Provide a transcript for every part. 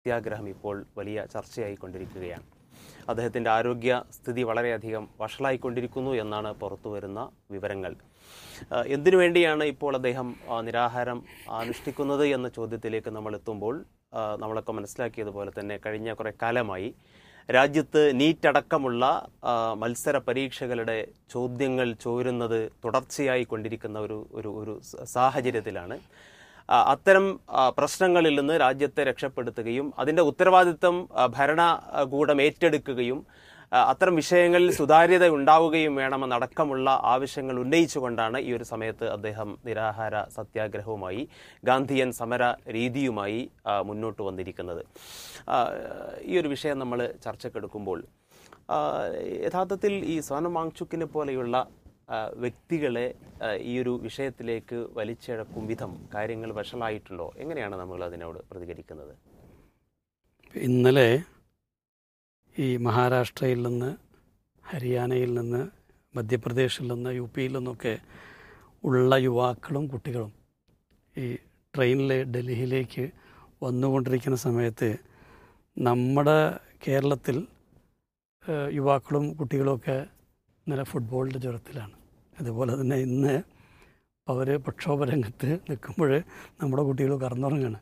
സത്യാഗ്രഹം ഇപ്പോൾ വലിയ ചർച്ചയായിക്കൊണ്ടിരിക്കുകയാണ് അദ്ദേഹത്തിൻ്റെ ആരോഗ്യ സ്ഥിതി വളരെയധികം വഷളായിക്കൊണ്ടിരിക്കുന്നു എന്നാണ് പുറത്തു വരുന്ന വിവരങ്ങൾ ആ, എന്തിനു വേണ്ടിയാണ് ഇപ്പോൾ അദ്ദേഹം ആ, നിരാഹാരം അനുഷ്ഠിക്കുന്നത് എന്ന ചോദ്യത്തിലേക്ക് നമ്മൾ എത്തുമ്പോൾ ആ, നമ്മളൊക്കെ മനസ്സിലാക്കിയതുപോലെ തന്നെ കഴിഞ്ഞ കുറേ കാലമായി രാജ്യത്ത് നീറ്റ് അടക്കമുള്ള ആ, മത്സര പരീക്ഷകളുടെ ചോദ്യങ്ങൾ ചോരുന്നത് തുടർച്ചയായി കൊണ്ടിരിക്കുന്ന ഒരു ഒരു ഒരു സ- സാഹചര്യത്തിലാണ് ആ, അത്തരം ആ, പ്രശ്നങ്ങളിൽ നിന്ന് രാജ്യത്തെ രക്ഷപ്പെടുത്തുകയും അതിൻ്റെ ഉത്തരവാദിത്തം ആ, ഭരണകൂടം ഏറ്റെടുക്കുകയും ആ, അത്തരം വിഷയങ്ങളിൽ സുതാര്യത ഉണ്ടാവുകയും വേണമെന്നടക്കമുള്ള ആവശ്യങ്ങൾ ഉന്നയിച്ചുകൊണ്ടാണ് ഈ ഒരു സമയത്ത് അദ്ദേഹം നിരാഹാര സത്യാഗ്രഹവുമായി ഗാന്ധിയൻ സമര രീതിയുമായി ആ, മുന്നോട്ട് വന്നിരിക്കുന്നത് ആ, ഈ ഒരു വിഷയം നമ്മൾ ചർച്ചക്കെടുക്കുമ്പോൾ ആ, യഥാർത്ഥത്തിൽ ഈ സോനം വാങ്ചുക്കിനെ പോലെയുള്ള ആ, വ്യക്തികളെ ആ, ഈ ഒരു വിഷയത്തിലേക്ക് വലിച്ചിഴക്കും വിധം കാര്യങ്ങൾ വഷളായിട്ടുണ്ടോ എങ്ങനെയാണ് നമ്മൾ അതിനോട് പ്രതികരിക്കുന്നത് ഇന്നലെ ഈ മഹാരാഷ്ട്രയിൽ നിന്ന് ഹരിയാനയിൽ നിന്ന് മധ്യപ്രദേശിൽ നിന്ന് യു പിയിൽ നിന്നൊക്കെ ഉള്ള യുവാക്കളും കുട്ടികളും ഈ ട്രെയിനിൽ ഡൽഹിയിലേക്ക് വന്നുകൊണ്ടിരിക്കുന്ന സമയത്ത് നമ്മുടെ കേരളത്തിൽ ഏഹ്, യുവാക്കളും കുട്ടികളുമൊക്കെ ഇന്നലെ ഫുട്ബോളിൻ്റെ ജ്വരത്തിലാണ് അതുപോലെ തന്നെ ഇന്ന് അവർ പ്രക്ഷോഭ രംഗത്ത് നിൽക്കുമ്പോൾ നമ്മുടെ കുട്ടികൾ കറന്നുറങ്ങാണ്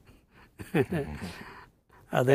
അത്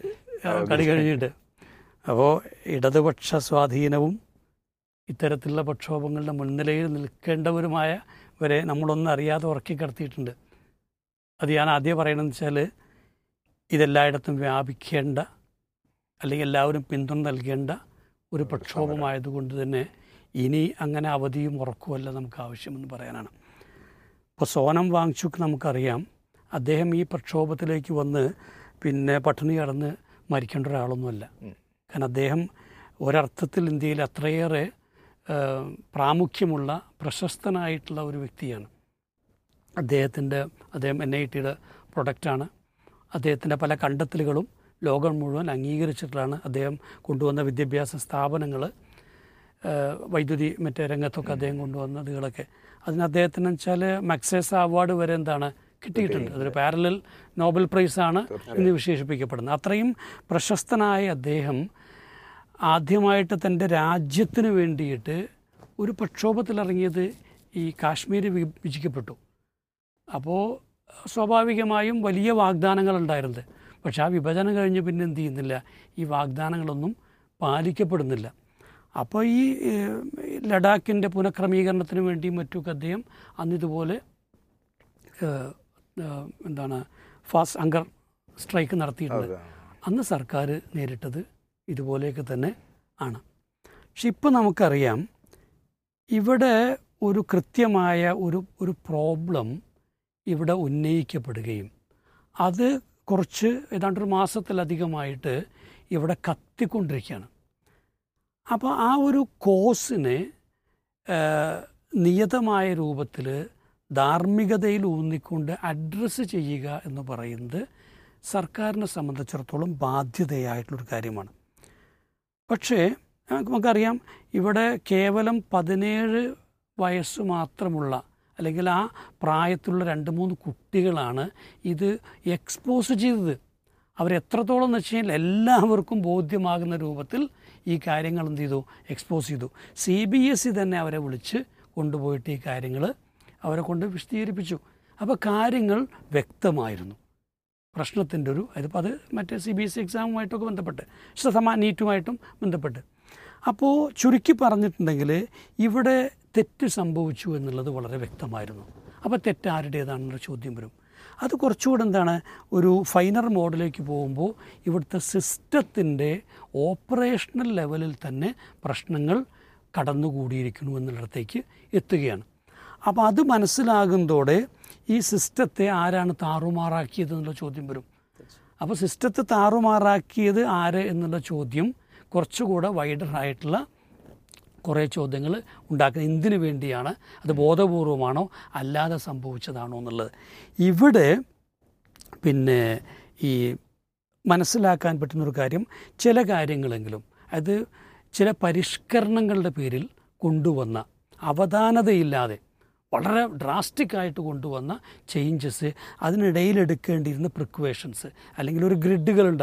കളി കഴിഞ്ഞിട്ട് അപ്പോൾ ഇടതുപക്ഷ സ്വാധീനവും ഇത്തരത്തിലുള്ള പ്രക്ഷോഭങ്ങളുടെ മുൻനിലയിൽ നിൽക്കേണ്ടവരുമായ വരെ നമ്മളൊന്നും അറിയാതെ ഉറക്കി കിടത്തിയിട്ടുണ്ട് അത് ഞാൻ ആദ്യം പറയണമെന്ന് വെച്ചാൽ ഇതെല്ലായിടത്തും വ്യാപിക്കേണ്ട അല്ലെങ്കിൽ എല്ലാവരും പിന്തുണ നൽകേണ്ട ഒരു പ്രക്ഷോഭമായതുകൊണ്ട് തന്നെ ഇനി അങ്ങനെ അവധിയും ഉറക്കുമല്ല നമുക്ക് ആവശ്യമെന്ന് പറയാനാണ് ഇപ്പോൾ സോനം വാങ്ചുക്ക് നമുക്കറിയാം അദ്ദേഹം ഈ പ്രക്ഷോഭത്തിലേക്ക് വന്ന് പിന്നെ പട്ടിണി കടന്ന് മരിക്കേണ്ട ഒരാളൊന്നുമല്ല കാരണം അദ്ദേഹം ഒരർത്ഥത്തിൽ ഇന്ത്യയിൽ അത്രയേറെ ആ, പ്രാമുഖ്യമുള്ള പ്രശസ്തനായിട്ടുള്ള ഒരു വ്യക്തിയാണ് അദ്ദേഹത്തിൻ്റെ അദ്ദേഹം എൻ ഐ ടിയുടെ പ്രൊഡക്റ്റാണ് അദ്ദേഹത്തിൻ്റെ പല കണ്ടെത്തലുകളും ലോകം മുഴുവൻ അംഗീകരിച്ചിട്ടുള്ളതാണ് അദ്ദേഹം കൊണ്ടുവന്ന വിദ്യാഭ്യാസ സ്ഥാപനങ്ങൾ വൈദ്യുതി മറ്റേ രംഗത്തൊക്കെ അദ്ദേഹം കൊണ്ടുവന്നതുകളൊക്കെ അതിന് അദ്ദേഹത്തിന് വെച്ചാൽ മക്സേസ അവാർഡ് വരെ എന്താണ് കിട്ടിയിട്ടുണ്ട് അതൊരു പാരലൽ നോബൽ പ്രൈസാണ് ഇന്ന് വിശേഷിപ്പിക്കപ്പെടുന്നത് അത്രയും പ്രശസ്തനായ അദ്ദേഹം ആദ്യമായിട്ട് തൻ്റെ രാജ്യത്തിന് വേണ്ടിയിട്ട് ഒരു പ്രക്ഷോഭത്തിലിറങ്ങിയത് ഈ കാശ്മീർ വിഭജിക്കപ്പെട്ടു അപ്പോൾ സ്വാഭാവികമായും വലിയ വാഗ്ദാനങ്ങൾ ഉണ്ടായിരുന്നത് പക്ഷേ ആ വിഭജനം കഴിഞ്ഞ് പിന്നെ എന്ത് ചെയ്യുന്നില്ല ഈ വാഗ്ദാനങ്ങളൊന്നും പാലിക്കപ്പെടുന്നില്ല അപ്പോൾ ഈ ഏഹ്, ലഡാക്കിൻ്റെ പുനഃക്രമീകരണത്തിന് വേണ്ടിയും മറ്റുമൊക്കെ അദ്ദേഹം അന്നിതുപോലെ ഏഹ്, ഏഹ്, എന്താണ് ഫാസ്റ്റ് അങ്കർ സ്ട്രൈക്ക് നടത്തിയിട്ടുണ്ട് അന്ന് സർക്കാർ നേരിട്ടത് ഇതുപോലെയൊക്കെ തന്നെ ആണ് പക്ഷെ ഇപ്പോൾ നമുക്കറിയാം ഇവിടെ ഒരു കൃത്യമായ ഒരു ഒരു പ്രോബ്ലം ഇവിടെ ഉന്നയിക്കപ്പെടുകയും അത് കുറച്ച് ഏതാണ്ട് ഒരു മാസത്തിലധികമായിട്ട് ഇവിടെ കത്തിക്കൊണ്ടിരിക്കുകയാണ് അപ്പോൾ ആ ഒരു കോസിനെ ഏഹ്, നിയതമായ രൂപത്തിൽ ധാർമ്മികതയിൽ ഊന്നിക്കൊണ്ട് അഡ്രസ്സ് ചെയ്യുക എന്ന് പറയുന്നത് സർക്കാരിനെ സംബന്ധിച്ചിടത്തോളം ബാധ്യതയായിട്ടുള്ളൊരു കാര്യമാണ് പക്ഷേ നമുക്കറിയാം ഇവിടെ കേവലം പതിനേഴ് വയസ്സ് മാത്രമുള്ള അല്ലെങ്കിൽ ആ പ്രായത്തിലുള്ള രണ്ട് മൂന്ന് കുട്ടികളാണ് ഇത് എക്സ്പോസ് ചെയ്തത് അവരെത്രത്തോളം എന്ന് വെച്ച് കഴിഞ്ഞാൽ എല്ലാവർക്കും ബോധ്യമാകുന്ന രൂപത്തിൽ ഈ കാര്യങ്ങൾ എന്ത് ചെയ്തു എക്സ്പോസ് ചെയ്തു സി ബി എസ് ഇ തന്നെ അവരെ വിളിച്ച് കൊണ്ടുപോയിട്ട് ഈ കാര്യങ്ങൾ അവരെ കൊണ്ട് വിശദീകരിപ്പിച്ചു അപ്പോൾ കാര്യങ്ങൾ വ്യക്തമായിരുന്നു പ്രശ്നത്തിൻ്റെ ഒരു അതിപ്പോൾ അത് മറ്റേ സി ബി എസ് ഇ എക്സാമുമായിട്ടൊക്കെ ബന്ധപ്പെട്ട് ശതമാ നീറ്റുമായിട്ടും ബന്ധപ്പെട്ട് അപ്പോൾ ചുരുക്കി പറഞ്ഞിട്ടുണ്ടെങ്കിൽ ഇവിടെ തെറ്റ് സംഭവിച്ചു എന്നുള്ളത് വളരെ വ്യക്തമായിരുന്നു അപ്പോൾ തെറ്റ് ആരുടേതാണെന്നുള്ള ചോദ്യം വരും അത് കുറച്ചുകൂടെ എന്താണ് ഒരു ഫൈനർ മോഡിലേക്ക് പോകുമ്പോൾ ഇവിടുത്തെ സിസ്റ്റത്തിൻ്റെ ഓപ്പറേഷണൽ ലെവലിൽ തന്നെ പ്രശ്നങ്ങൾ കടന്നുകൂടിയിരിക്കുന്നു എന്നുള്ളിടത്തേക്ക് എത്തുകയാണ് അപ്പോൾ അത് മനസ്സിലാകുന്നതോടെ ഈ സിസ്റ്റത്തെ ആരാണ് താറുമാറാക്കിയത് എന്നുള്ള ചോദ്യം വരും അപ്പോൾ സിസ്റ്റത്തെ താറുമാറാക്കിയത് ആര് എന്നുള്ള ചോദ്യം കുറച്ചുകൂടെ വൈഡറായിട്ടുള്ള കുറേ ചോദ്യങ്ങൾ ഉണ്ടാക്കുന്നത് എന്തിനു വേണ്ടിയാണ് അത് ബോധപൂർവമാണോ അല്ലാതെ സംഭവിച്ചതാണോ എന്നുള്ളത് ഇവിടെ പിന്നെ ഈ മനസ്സിലാക്കാൻ പറ്റുന്നൊരു കാര്യം ചില കാര്യങ്ങളെങ്കിലും അത് ചില പരിഷ്കരണങ്ങളുടെ പേരിൽ കൊണ്ടുവന്ന അവധാനതയില്ലാതെ വളരെ ഡ്രാസ്റ്റിക് ആയിട്ട് കൊണ്ടുവന്ന ചേഞ്ചസ് അതിനിടയിൽ എടുക്കേണ്ടിയിരുന്ന പ്രിക്വേഷൻസ് അല്ലെങ്കിൽ ഒരു ഗ്രിഡുകൾ